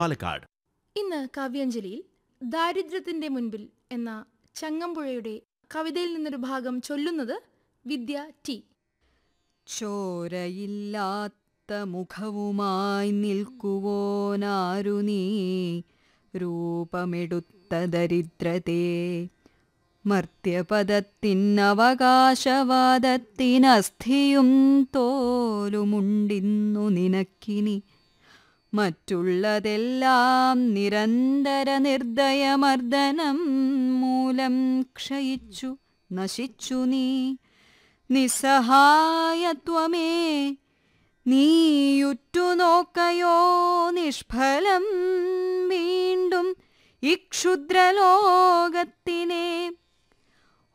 പാലക്കാട് ഇന്ന് കാവ്യാഞ്ജലിയിൽ ദാരിദ്ര്യത്തിന്റെ മുൻപിൽ എന്ന ചങ്ങമ്പുഴയുടെ കവിതയിൽ നിന്നൊരു ഭാഗം ചൊല്ലുന്നത് വിദ്യ ടി ചോരയില്ലാത്ത മുഖവുമായി നിൽക്കുവോനാരു നീ രൂപമെടുത്ത ദരിദ്രതേ മർത്യപദത്തിനവകാശവാദത്തിനസ്ഥിയും തോലുമുണ്ടിന്നു നിനക്കിനി മറ്റുള്ളതെല്ലാം നിരന്തര നിർദ്ദയമർദ്ദനം മൂലം ക്ഷയിച്ചു നശിച്ചു നീ നിസ്സഹായത്വമേ നീയുറ്റുനോക്കയോ നിഷ്ഫലം വീണ്ടും ഇക്ഷുദ്രലോകത്തിനെ